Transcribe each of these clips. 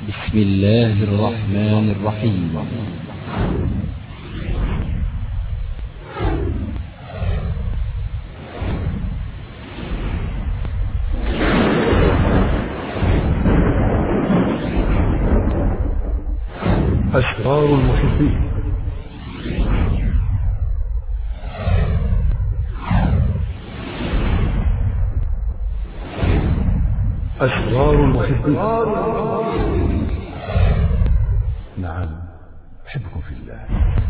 بسم الله الرحمن الرحيم أسرار المحبين أسرار المحبين نعم أحبكم في الله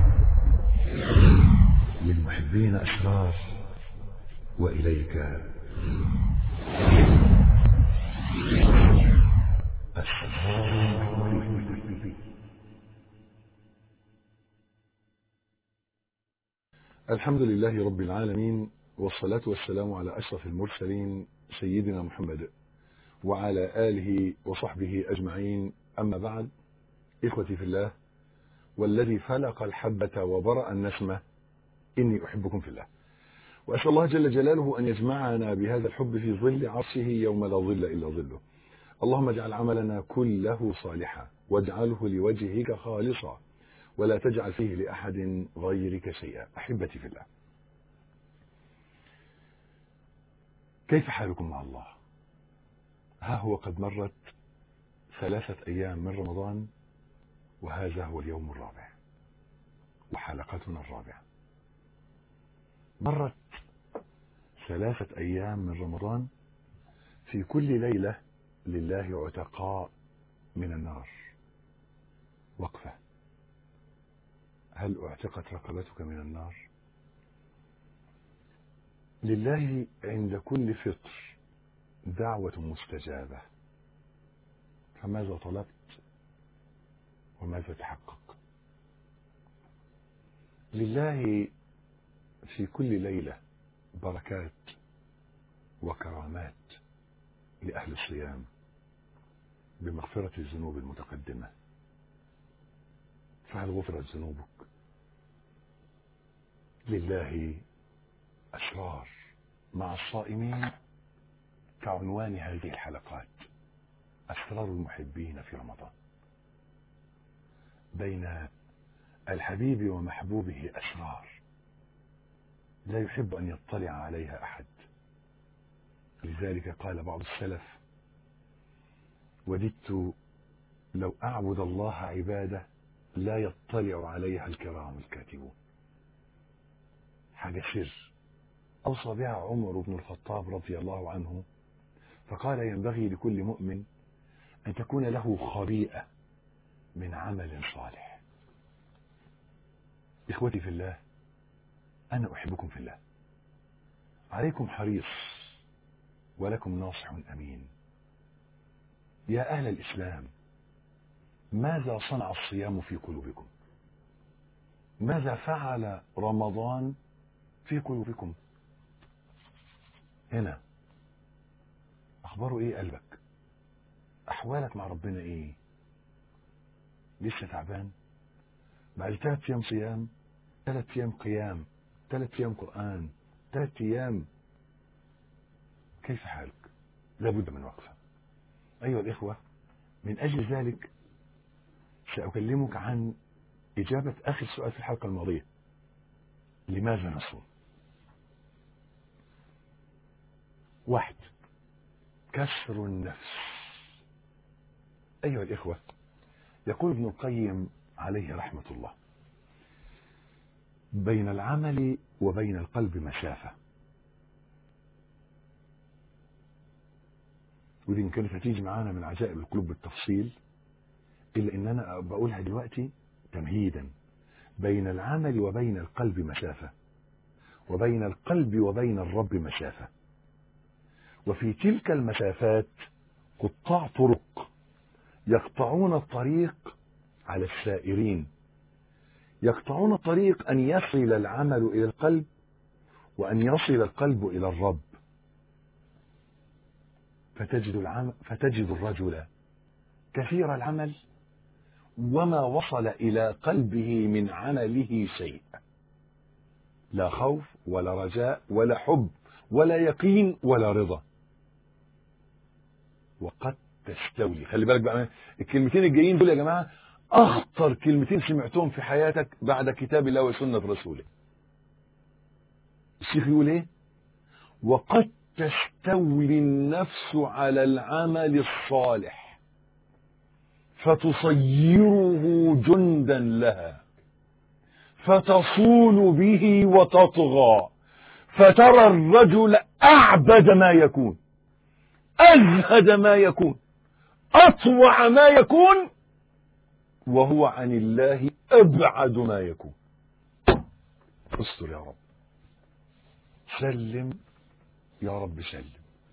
للمحبين أسرار وإليك أسرار المحبين الحمد لله رب العالمين والصلاة والسلام على أشرف المرسلين سيدنا محمد وعلى آله وصحبه أجمعين أما بعد إخوتي في الله والذي فلق الحبة وبرأ النسمة إني أحبكم في الله وأسأل الله جل جلاله أن يجمعنا بهذا الحب في ظل عرشه يوم لا ظل إلا ظله اللهم اجعل عملنا كله صالحا واجعله لوجهك خالصا ولا تجعل فيه لأحد غيرك شيئا أحبتي في الله كيف حالكم مع الله ها هو قد مرت ثلاثة أيام من رمضان وهذا هو اليوم الرابع وحلقتنا الرابعة مرت ثلاثة أيام من رمضان في كل ليلة لله عتقاء من النار وقفة هل اعتقت رقبتك من النار لله عند كل فطر دعوة مستجابة فماذا طلبت وماذا تحقق لله في كل ليلة بركات وكرامات لأهل الصيام بمغفرة الذنوب المتقدمة فهل غفرت ذنوبك لله أسرار مع الصائمين كعنوان هذه الحلقات أسرار المحبين في رمضان بين الحبيب ومحبوبه أسرار لا يحب أن يطلع عليها أحد لذلك قال بعض السلف وددت لو أعبد الله عبادة لا يطلع عليها الكرام الكاتبون حاجة سر أوصى بها عمر بن الخطاب رضي الله عنه فقال ينبغي لكل مؤمن أن تكون له خبيئة من عمل صالح إخوتي في الله أنا أحبكم في الله عليكم حريص ولكم ناصح أمين يا أهل الإسلام ماذا صنع الصيام في قلوبكم ماذا فعل رمضان في قلوبكم هنا اخباره ايه قلبك احوالك مع ربنا ايه لسه تعبان بعد ثلاث ايام صيام ثلاث ايام قيام ثلاث ايام قران ثلاث ايام كيف حالك لابد من وقفه ايها الاخوه من اجل ذلك ساكلمك عن اجابه اخر سؤال في الحلقه الماضيه لماذا نصوم واحد كسر النفس أيها الإخوة يقول ابن القيم عليه رحمة الله بين العمل وبين القلب مسافة ودي إن كانت هتيجي معانا من عجائب القلوب بالتفصيل إلا إن أنا بقولها دلوقتي تمهيدا بين العمل وبين القلب مسافة وبين القلب وبين الرب مسافة وفي تلك المسافات قطاع طرق يقطعون الطريق على السائرين يقطعون الطريق أن يصل العمل إلى القلب وأن يصل القلب إلى الرب فتجد, العمل فتجد الرجل كثير العمل وما وصل إلى قلبه من عمله شيء لا خوف ولا رجاء ولا حب ولا يقين ولا رضا وقد تستولي خلي بالك بقى الكلمتين الجايين دول يا جماعة أخطر كلمتين سمعتهم في حياتك بعد كتاب الله وسنة رسوله الشيخ يقول ايه وقد تستولي النفس على العمل الصالح فتصيره جندا لها فتصول به وتطغى فترى الرجل أعبد ما يكون أزهد ما يكون أطوع ما يكون وهو عن الله أبعد ما يكون استر يا رب سلم يا رب سلم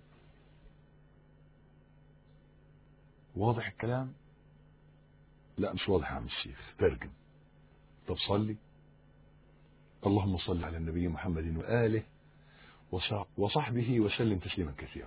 واضح الكلام لا مش واضح يا عم الشيخ ترجم طب صلي اللهم صل على النبي محمد وآله وصحبه وسلم تسليما كثيرا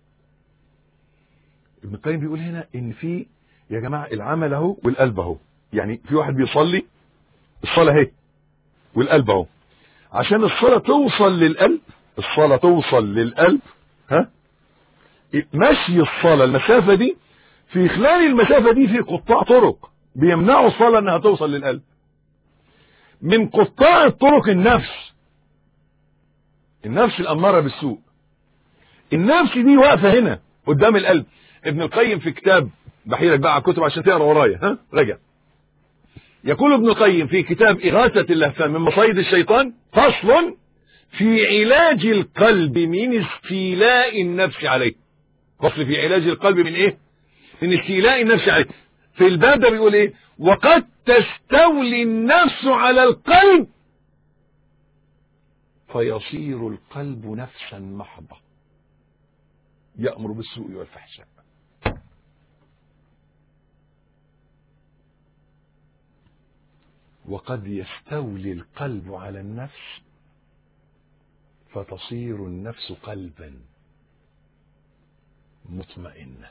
ابن القيم بيقول هنا ان في يا جماعة العمل اهو والقلب اهو يعني في واحد بيصلي الصلاة اهي والقلب اهو عشان الصلاة توصل للقلب الصلاة توصل للقلب ها مشي الصلاة المسافة دي في خلال المسافة دي في قطاع طرق بيمنعوا الصلاة انها توصل للقلب من قطاع الطرق النفس النفس الأمارة بالسوء النفس دي واقفة هنا قدام القلب ابن القيم في كتاب بحيلك بقى على الكتب عشان تقرا ورايا ها رجع يقول ابن القيم في كتاب إغاثة اللهفان من مصايد الشيطان فصل في علاج القلب من استيلاء النفس عليه فصل في علاج القلب من ايه من استيلاء النفس عليه في الباب ده بيقول ايه وقد تستولي النفس على القلب فيصير القلب نفسا محضة يأمر بالسوء والفحشاء وقد يستولي القلب على النفس فتصير النفس قلبا مطمئنة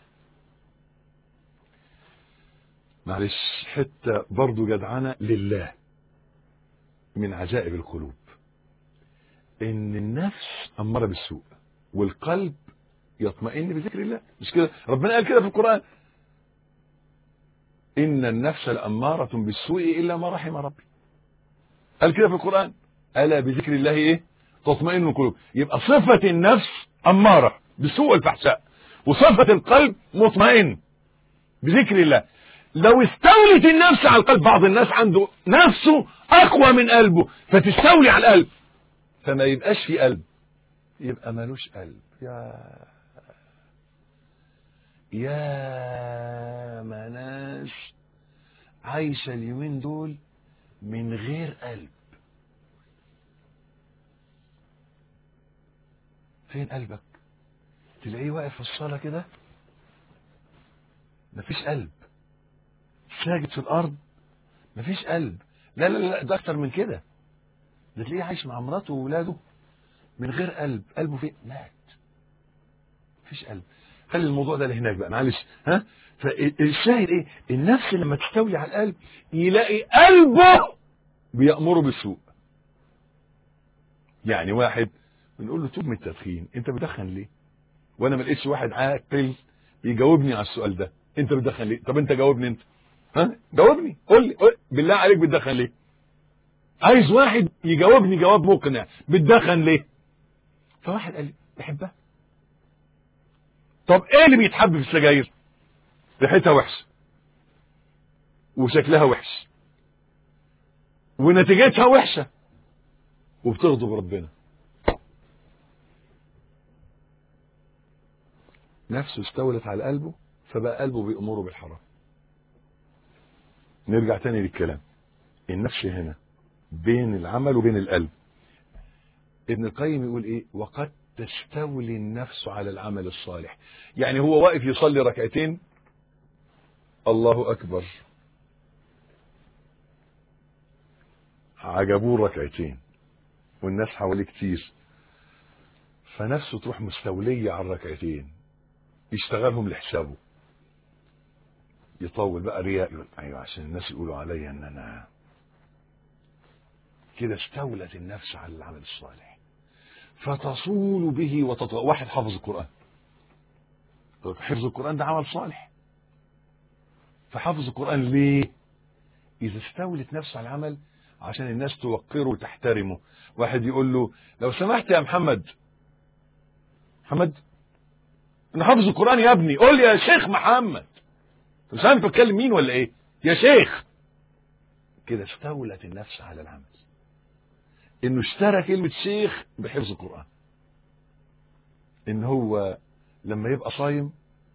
معلش حتة برضو جدعنة لله من عجائب القلوب ان النفس اماره بالسوء والقلب يطمئن بذكر الله مش كده ربنا قال كده في القران ان النفس لاماره بالسوء الا ما رحم ربي قال كده في القران الا بذكر الله ايه تطمئن القلوب يبقى صفه النفس اماره بالسوء والفحشاء وصفه القلب مطمئن بذكر الله لو استولت النفس على القلب بعض الناس عنده نفسه اقوى من قلبه فتستولي على القلب فما يبقاش في قلب يبقى ملوش قلب يا يا مناس عايشة اليومين دول من غير قلب فين قلبك تلاقيه واقف في الصلاة كده مفيش قلب ساجد في الأرض مفيش قلب لا لا لا ده أكتر من كده ده تلاقيه عايش مع مراته وولاده من غير قلب قلبه فين مات مفيش قلب خلي الموضوع ده لهناك بقى معلش ها فالشاهد ايه النفس لما تستولي على القلب يلاقي قلبه بيأمره بالسوء يعني واحد بنقول له توب من التدخين انت بتدخن ليه وانا ما لقيتش واحد عاقل يجاوبني على السؤال ده انت بتدخن ليه طب انت جاوبني انت ها جاوبني قول لي قول. بالله عليك بتدخن ليه عايز واحد يجاوبني جواب مقنع بتدخن ليه فواحد قال لي بحبها طب ايه اللي بيتحب في السجاير ريحتها وحشه وشكلها وحش ونتيجتها وحشه وبتغضب ربنا نفسه استولت على قلبه فبقى قلبه بيأمره بالحرام نرجع تاني للكلام النفس هنا بين العمل وبين القلب ابن القيم يقول ايه وقد تستولي النفس على العمل الصالح يعني هو واقف يصلي ركعتين الله اكبر عجبوه ركعتين والناس حواليه كتير فنفسه تروح مستولية على الركعتين يشتغلهم لحسابه يطول بقى رياء يقول ايوه عشان الناس يقولوا عليا ان انا كده استولت النفس على العمل الصالح فتصول به وتطغى واحد حافظ القرآن حفظ القرآن ده عمل صالح فحفظ القرآن ليه إذا استولت نفسه على العمل عشان الناس توقره وتحترمه واحد يقول له لو سمحت يا محمد محمد انا حافظ القرآن يا ابني قول لي يا شيخ محمد مش عارف بتكلم مين ولا ايه يا شيخ كده استولت النفس على العمل انه اشترى كلمة شيخ بحفظ القرآن ان هو لما يبقى صايم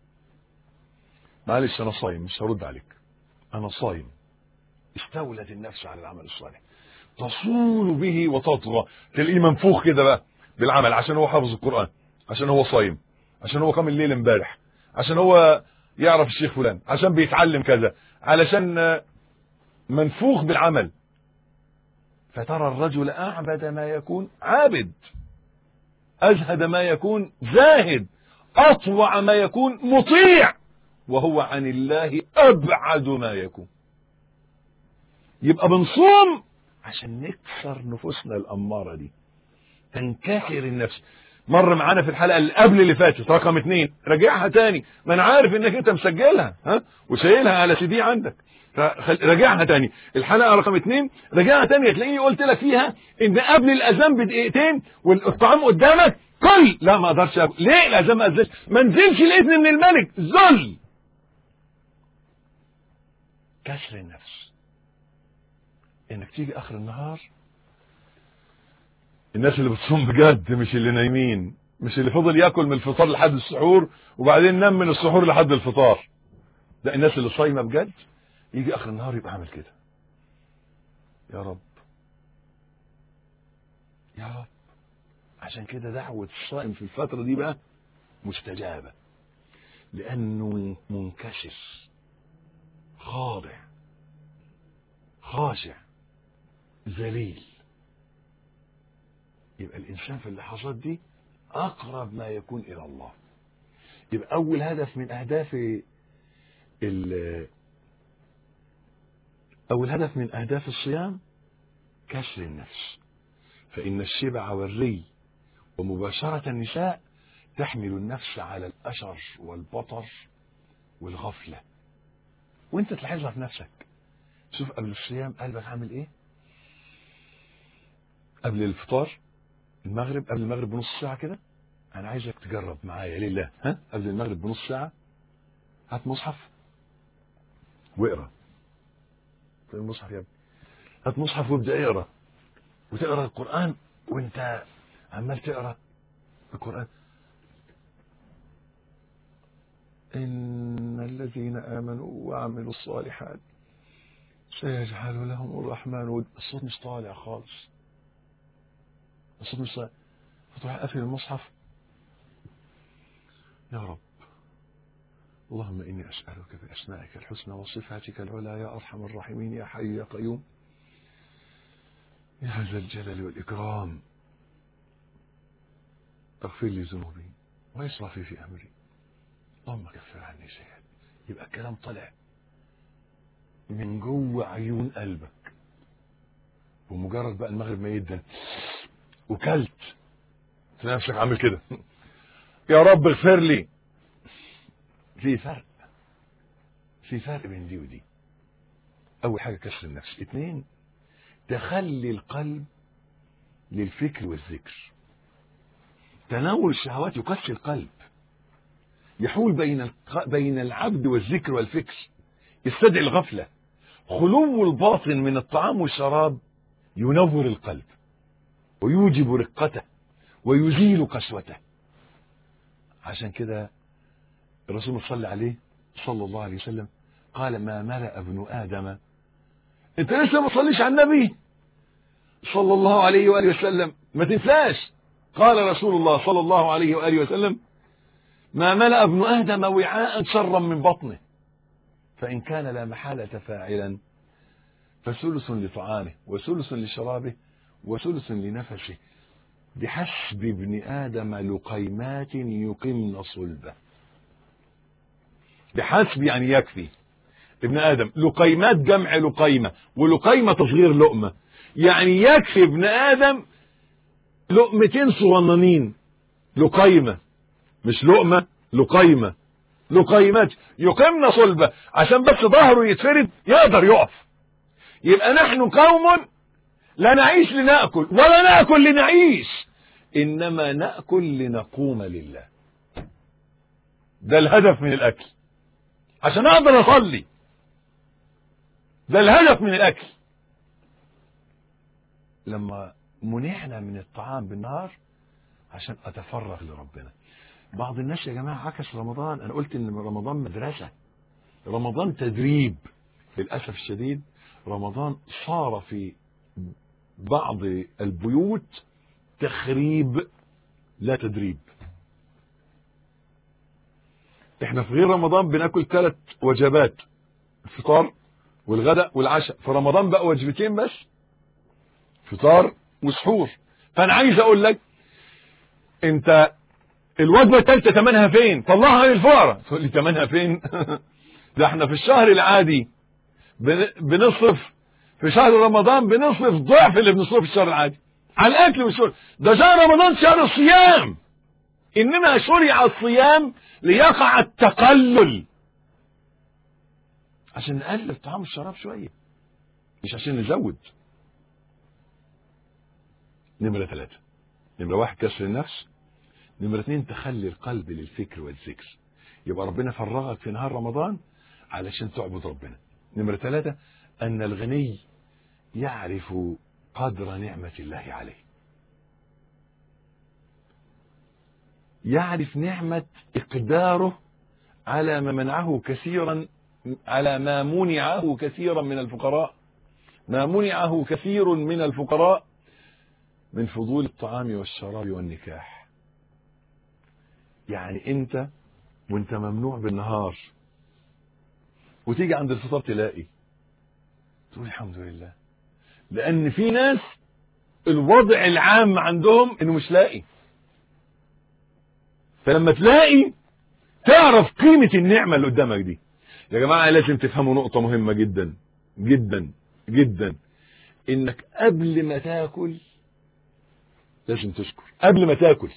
معلش انا صايم مش هرد عليك انا صايم استولت النفس على العمل الصالح تصول به وتطغى تلاقيه منفوخ كده بقى بالعمل عشان هو حافظ القرآن عشان هو صايم عشان هو قام الليل امبارح عشان هو يعرف الشيخ فلان عشان بيتعلم كذا علشان منفوخ بالعمل فترى الرجل أعبد ما يكون عابد أزهد ما يكون زاهد أطوع ما يكون مطيع وهو عن الله أبعد ما يكون يبقى بنصوم عشان نكسر نفوسنا الأمارة دي تنكسر النفس مر معانا في الحلقة اللي قبل اللي فاتت رقم اتنين راجعها تاني ما انا عارف انك انت مسجلها ها وشايلها على سي دي عندك راجعها تاني الحلقة رقم اتنين راجعها تاني هتلاقيني قلت لك فيها ان قبل الاذان بدقيقتين والطعام قدامك كل لا ما اقدرش أكل. ليه الاذان ما اذنش ما نزلش الاذن من الملك ذل كسر النفس انك تيجي اخر النهار الناس اللي بتصوم بجد مش اللي نايمين مش اللي فضل ياكل من الفطار لحد السحور وبعدين نام من السحور لحد الفطار ده الناس اللي صايمه بجد يجي اخر النهار يبقى عامل كده يا رب يا رب عشان كده دعوة الصائم في الفترة دي بقى مستجابة لأنه منكسر خاضع خاشع ذليل يبقى الإنسان في اللحظات دي أقرب ما يكون إلى الله يبقى أول هدف من أهداف أول هدف من أهداف الصيام كسر النفس فإن الشبع والري ومباشرة النساء تحمل النفس على الأشر والبطر والغفلة وانت تلاحظها في نفسك شوف قبل الصيام قلبك عامل ايه قبل الفطار المغرب قبل المغرب بنص ساعة كده انا عايزك تجرب معايا لله ها قبل المغرب بنص ساعة هات مصحف واقرا في المصحف يا ابني هات مصحف وابدا اقرا وتقرا القرآن وانت عمال تقرا القرآن إن الذين آمنوا وعملوا الصالحات سيجعل لهم الرحمن ود الصوت مش طالع خالص الصوت مش طالع فتروح قافل المصحف يا رب اللهم إني أسألك بأسمائك الحسنى وصفاتك العلى يا أرحم الراحمين يا حي يا قيوم يا ذا الجلال والإكرام اغفر لي ذنوبي وإسرافي في أمري اللهم كفر عني سيئات يبقى الكلام طلع من جوه عيون قلبك ومجرد بقى المغرب ما يدن وكلت تلاقي نفسك عامل كده يا رب اغفر لي في فرق في فرق بين دي ودي اول حاجه كسر النفس اثنين تخلي القلب للفكر والذكر تناول الشهوات يقسي القلب يحول بين الق... بين العبد والذكر والفكر يستدعي الغفله خلو الباطن من الطعام والشراب ينور القلب ويوجب رقته ويزيل قسوته عشان كده الرسول صلى عليه صلى الله عليه وسلم قال ما ملأ ابن آدم انت لسه ما تصليش على النبي صلى الله عليه وآله وسلم ما تنساش قال رسول الله صلى الله عليه وآله وسلم ما ملأ ابن آدم وعاء شرا من بطنه فإن كان لا محالة فاعلا فثلث لطعامه وثلث لشرابه وثلث لنفسه بحسب ابن آدم لقيمات يقمن صلبه بحسب يعني يكفي ابن آدم لقيمات جمع لقيمة ولقيمة تصغير لقمة يعني يكفي ابن آدم لقمتين صغننين لقيمة مش لقمة لقيمة لقيمته يقمن صلبه عشان بس ظهره يتفرد يقدر يقف يبقى نحن قوم لا نعيش لنأكل ولا نأكل لنعيش إنما نأكل لنقوم لله ده الهدف من الأكل عشان أقدر أصلي ده الهدف من الأكل لما منعنا من الطعام بالنهار عشان أتفرغ لربنا بعض الناس يا جماعة عكس رمضان أنا قلت إن رمضان مدرسة رمضان تدريب للأسف الشديد رمضان صار في بعض البيوت تخريب لا تدريب احنا في غير رمضان بناكل ثلاث وجبات الفطار والغداء والعشاء في رمضان بقى وجبتين بس فطار وسحور فانا عايز اقول لك انت الوجبه الثالثه ثمنها فين طلعها للفقراء تقول لي ثمنها فين ده احنا في الشهر العادي بنصرف في شهر رمضان بنصرف ضعف اللي بنصرفه في الشهر العادي على الاكل والشرب ده شهر رمضان شهر الصيام انما شرع الصيام ليقع التقلل عشان نقلل الطعام والشراب شويه مش عشان نزود نمرة ثلاثة نمرة واحد كسر النفس نمرة اثنين تخلي القلب للفكر والذكر يبقى ربنا فرغك في نهار رمضان علشان تعبد ربنا نمرة ثلاثة أن الغني يعرف قدر نعمة الله عليه يعرف نعمة إقداره على ما منعه كثيرا على ما منعه كثيرا من الفقراء ما منعه كثير من الفقراء من فضول الطعام والشراب والنكاح يعني انت وانت ممنوع بالنهار وتيجي عند الفطار تلاقي تقول الحمد لله لان في ناس الوضع العام عندهم انه مش لاقي فلما تلاقي تعرف قيمة النعمة اللي قدامك دي يا جماعة لازم تفهموا نقطة مهمة جدا جدا جدا انك قبل ما تاكل لازم تشكر قبل ما تاكل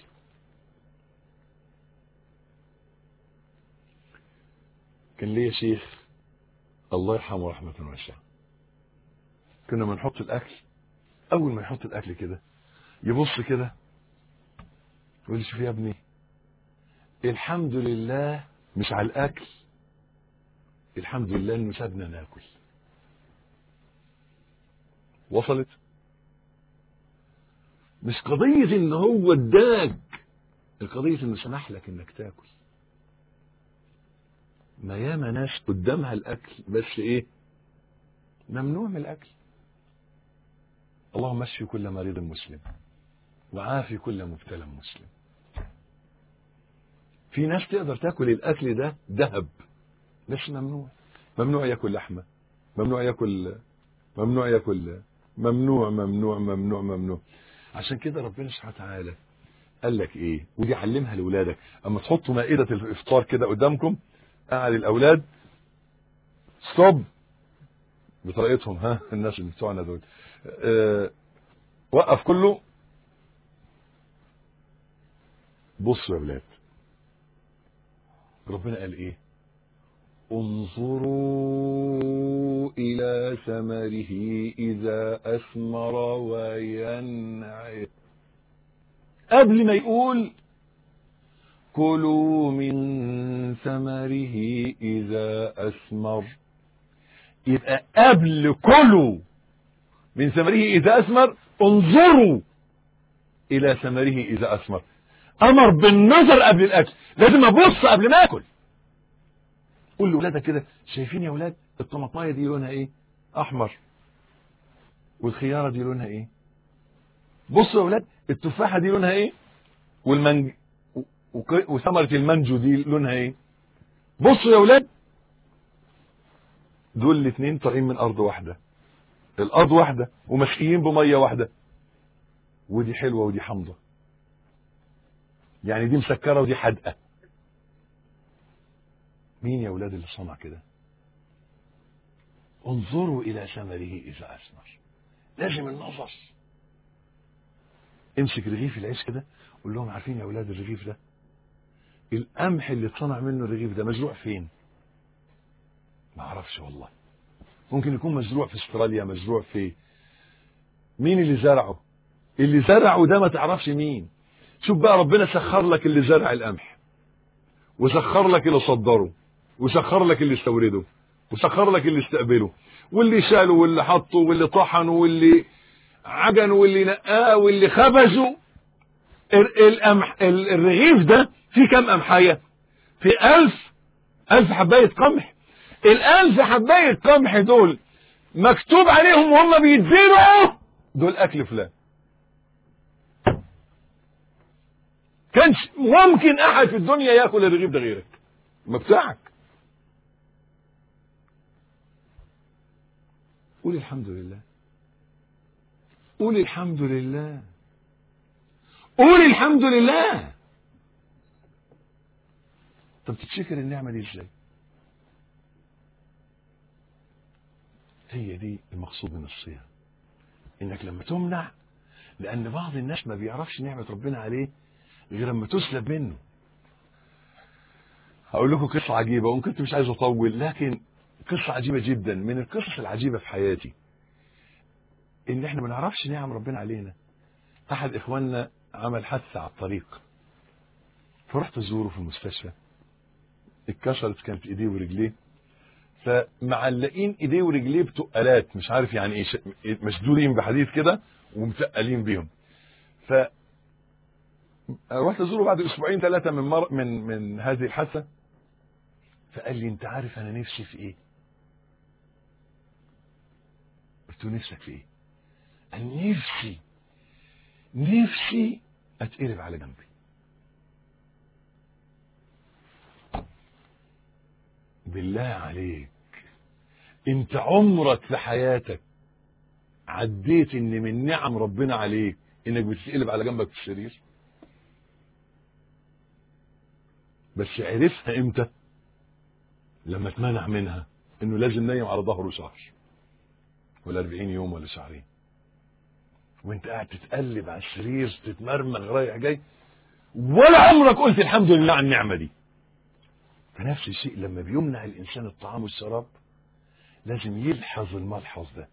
كان ليا شيخ الله يرحمه رحمة واسعة كنا بنحط الأكل أول ما يحط الأكل كده يبص كده يقول لي شوف يا ابني الحمد لله مش على الأكل الحمد لله إنه سابنا ناكل وصلت مش قضية إن هو اداك القضية إنه سمح لك إنك تاكل ما ياما ناس قدامها الاكل بس ايه ممنوع من الاكل اللهم اشفي كل مريض مسلم وعافي كل مبتلى مسلم في ناس تقدر تاكل الاكل ده ذهب بس ممنوع ممنوع ياكل لحمه ممنوع ياكل ممنوع ياكل ممنوع ممنوع ممنوع ممنوع عشان كده ربنا سبحانه وتعالى قال لك ايه ودي علمها لاولادك اما تحطوا مائده الافطار كده قدامكم قاعد الاولاد ستوب بطريقتهم ها الناس اللي بتوعنا دول أه وقف كله بصوا يا اولاد ربنا قال ايه انظروا الى ثمره اذا اثمر وينعم قبل ما يقول كلوا من ثمره إذا أثمر يبقى قبل كلوا من ثمره إذا أثمر انظروا إلى ثمره إذا أثمر أمر بالنظر قبل الأكل لازم أبص قبل ما أكل قول لأولادك كده شايفين يا أولاد الطماطماية دي لونها إيه أحمر والخيارة دي لونها إيه بصوا يا أولاد التفاحة دي لونها إيه والمنج وثمرة المانجو دي لونها ايه بصوا يا ولاد دول الاثنين طالعين من ارض واحدة الارض واحدة ومسقيين بمية واحدة ودي حلوة ودي حمضة يعني دي مسكرة ودي حدقة مين يا ولاد اللي صنع كده انظروا الى ثمره اذا اثمر لازم النظر امسك رغيف العيش كده قول لهم عارفين يا اولاد الرغيف ده القمح اللي اتصنع منه الرغيف ده مزروع فين ما اعرفش والله ممكن يكون مزروع في استراليا مزروع في مين اللي زرعه اللي زرعه ده ما تعرفش مين شوف بقى ربنا سخر لك اللي زرع القمح وسخر لك اللي صدره وسخر لك اللي استورده وسخر لك اللي استقبله واللي شاله واللي حطه واللي طحنه واللي عجنه واللي نقاه واللي خبزه القمح الرغيف ده فيه كام قمحية في ألف ألف حباية قمح الألف حباية قمح دول مكتوب عليهم وهم بيتزرعوا دول أكل فلان كانش ممكن أحد في الدنيا ياكل الرغيف ده غيرك ما بتاعك قول الحمد لله قول الحمد لله قول الحمد لله طب تتشكر النعمة دي ازاي هي دي المقصود من الصيام انك لما تمنع لان بعض الناس ما بيعرفش نعمة ربنا عليه غير لما تسلب منه هقول لكم قصة عجيبة وان كنت مش عايز اطول لكن قصة عجيبة جدا من القصص العجيبة في حياتي ان احنا ما نعرفش نعم ربنا علينا احد اخواننا عمل حادثة على الطريق فرحت ازوره في المستشفى اتكسرت كانت ايديه ورجليه فمعلقين ايديه ورجليه بتقالات مش عارف يعني ايه مشدودين بحديد كده ومتقلين بيهم ف رحت ازوره بعد اسبوعين ثلاثه من مر... من من هذه الحادثه فقال لي انت عارف انا نفسي في ايه قلت له نفسك في ايه قال نفسي نفسي اتقلب على جنبي بالله عليك انت عمرك في حياتك عديت ان من نعم ربنا عليك انك بتتقلب على جنبك في السرير بس عرفها امتى لما اتمنع منها انه لازم نايم على ظهره شهر ولا 40 يوم ولا شهرين وانت قاعد تتقلب على السرير تتمرمغ رايح جاي ولا عمرك قلت الحمد لله على النعمه دي فنفس الشيء لما بيمنع الانسان الطعام والشراب لازم يلحظ الملحظ ده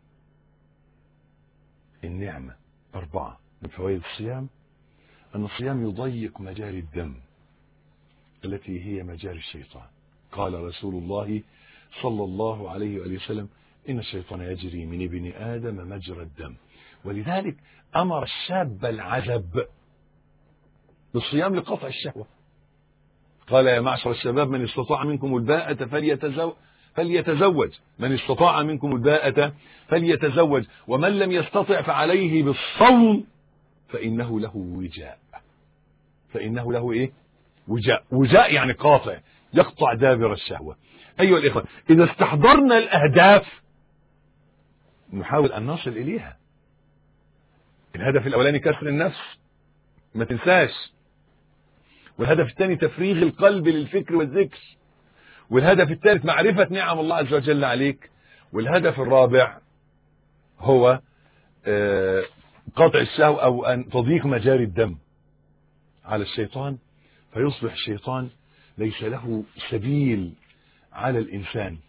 النعمه اربعه من فوائد الصيام ان الصيام يضيق مجاري الدم التي هي مجاري الشيطان قال رسول الله صلى الله عليه وآله وسلم إن الشيطان يجري من ابن آدم مجرى الدم ولذلك أمر الشاب العزب بالصيام لقطع الشهوة قال يا معشر الشباب من استطاع منكم الباءة فليتزوج فليتزوج من استطاع منكم الباءة فليتزوج ومن لم يستطع فعليه بالصوم فإنه له وجاء فإنه له إيه وجاء وجاء يعني قاطع يقطع دابر الشهوة أيها الإخوة إذا استحضرنا الأهداف نحاول أن نصل إليها الهدف الأولاني كسر النفس ما تنساش والهدف الثاني تفريغ القلب للفكر والذكر والهدف الثالث معرفة نعم الله عز وجل عليك والهدف الرابع هو قطع الشهوة أو أن تضيق مجاري الدم على الشيطان فيصبح الشيطان ليس له سبيل على الإنسان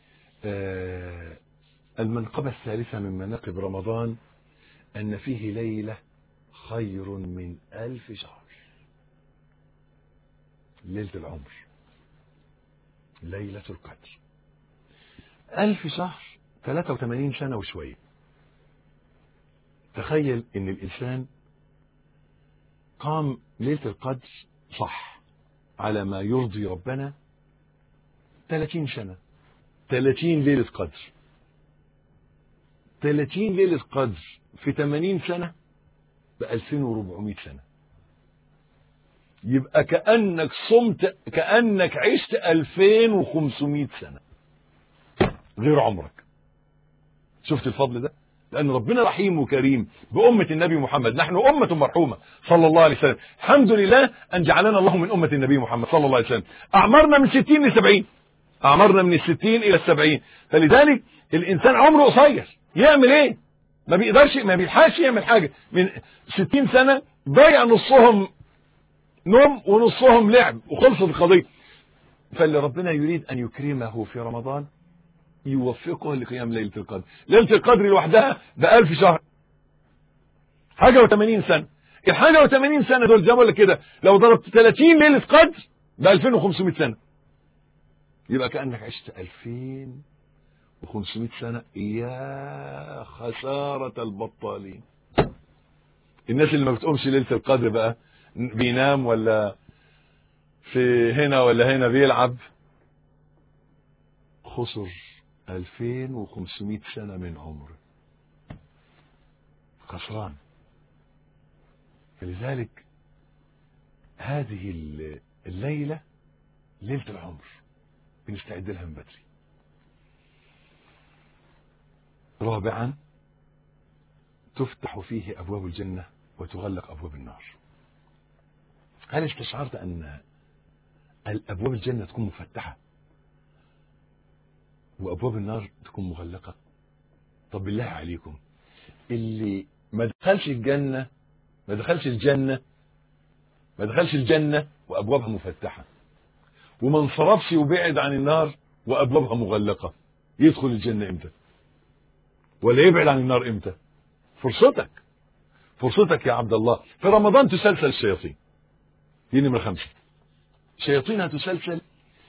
المنقبة الثالثة من مناقب رمضان أن فيه ليلة خير من ألف شهر ليلة العمر ليلة القدر ألف شهر 83 سنة وشوية تخيل ان الانسان قام ليلة القدر صح على ما يرضي ربنا 30 سنة 30 ليلة قدر 30 ليلة قدر في 80 سنة ب 2400 سنة يبقى كأنك صمت كأنك عشت 2500 سنة غير عمرك شفت الفضل ده لأن ربنا رحيم وكريم بأمة النبي محمد نحن أمة مرحومة صلى الله عليه وسلم الحمد لله أن جعلنا الله من أمة النبي محمد صلى الله عليه وسلم أعمارنا من 60 ل 70 أعمارنا من الستين إلى السبعين فلذلك الإنسان عمره قصير يعمل إيه ما بيقدرش ما بيلحقش يعمل حاجة من 60 سنة ضيع نصهم نوم ونصهم لعب وخلصت القضية فاللي ربنا يريد أن يكرمه في رمضان يوفقه لقيام ليلة القدر ليلة القدر لوحدها بألف شهر حاجة وثمانين سنة الحاجة وثمانين سنة دول زي ما بقول لك كده لو ضربت 30 ليلة قدر ب 2500 سنة يبقى كأنك عشت 2500 سنة يا خسارة البطالين الناس اللي ما بتقومش ليلة القدر بقى بينام ولا في هنا ولا هنا بيلعب خسر 2500 سنة من عمره خسران فلذلك هذه الليلة ليلة العمر بنستعد لها من بدري رابعا تفتح فيه أبواب الجنة وتغلق أبواب النار هل استشعرت أن الأبواب الجنة تكون مفتحة وأبواب النار تكون مغلقة طب بالله عليكم اللي ما دخلش الجنة ما دخلش الجنة ما دخلش الجنة وأبوابها مفتحة وما انصرفش وبعد عن النار وأبوابها مغلقة يدخل الجنة إمتى ولا يبعد عن النار إمتى فرصتك فرصتك يا عبد الله في رمضان تسلسل الشياطين دي نمرة خمسة شياطينها تسلسل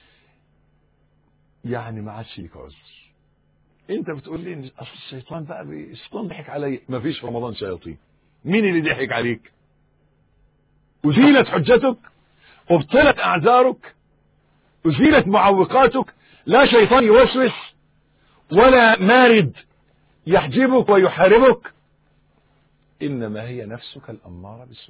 يعني ما عادش ليك عذر انت بتقول لي إن اصل الشيطان بقى الشيطان ضحك عليا ما فيش في رمضان شياطين مين اللي ضحك عليك أزيلت حجتك أبطلت أعذارك أزيلت معوقاتك لا شيطان يوسوس ولا مارد يحجبك ويحاربك إنما هي نفسك الأمارة بالسوء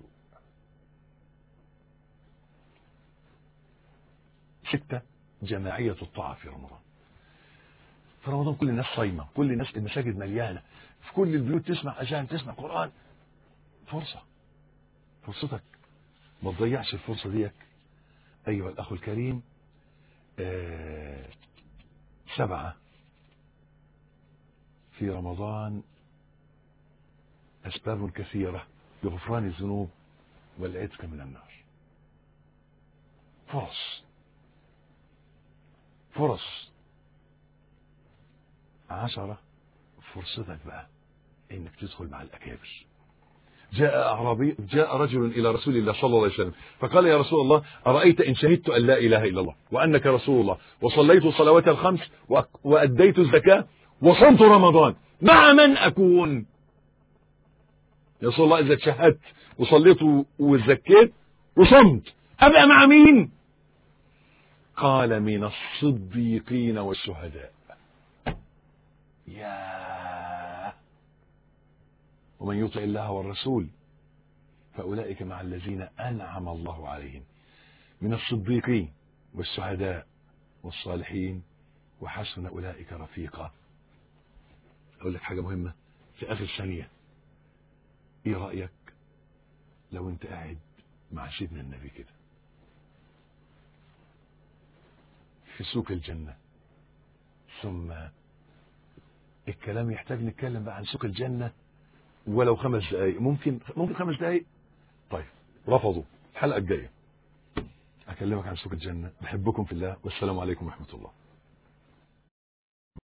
ستة جماعية الطاعة في رمضان في رمضان كل الناس صايمة كل الناس المساجد مليانة في كل البيوت تسمع أذان تسمع قرآن فرصة فرصتك ما تضيعش الفرصة ديك أيها الأخ الكريم آه سبعة في رمضان أسباب كثيرة لغفران الذنوب والعتق من النار فرص فرص عشرة فرصتك بقى انك تدخل مع الاكابر جاء اعرابي جاء رجل الى رسول الله صلى الله عليه وسلم فقال يا رسول الله ارايت ان شهدت ان لا اله الا الله وانك رسول الله وصليت الصلوات الخمس واديت الزكاه وصمت رمضان مع من اكون يا رسول الله اذا شهدت وصليت وزكيت وصمت ابقى مع مين قال من الصديقين والشهداء يا ومن يطع الله والرسول فأولئك مع الذين أنعم الله عليهم من الصديقين والشهداء والصالحين وحسن أولئك رفيقا أقول لك حاجة مهمة في آخر ثانية إيه رأيك لو أنت قاعد مع سيدنا النبي كده في سوق الجنة ثم الكلام يحتاج نتكلم بقى عن سوق الجنة ولو خمس دقايق ممكن ممكن خمس دقايق طيب رفضوا الحلقة الجاية أكلمك عن سوق الجنة بحبكم في الله والسلام عليكم ورحمة الله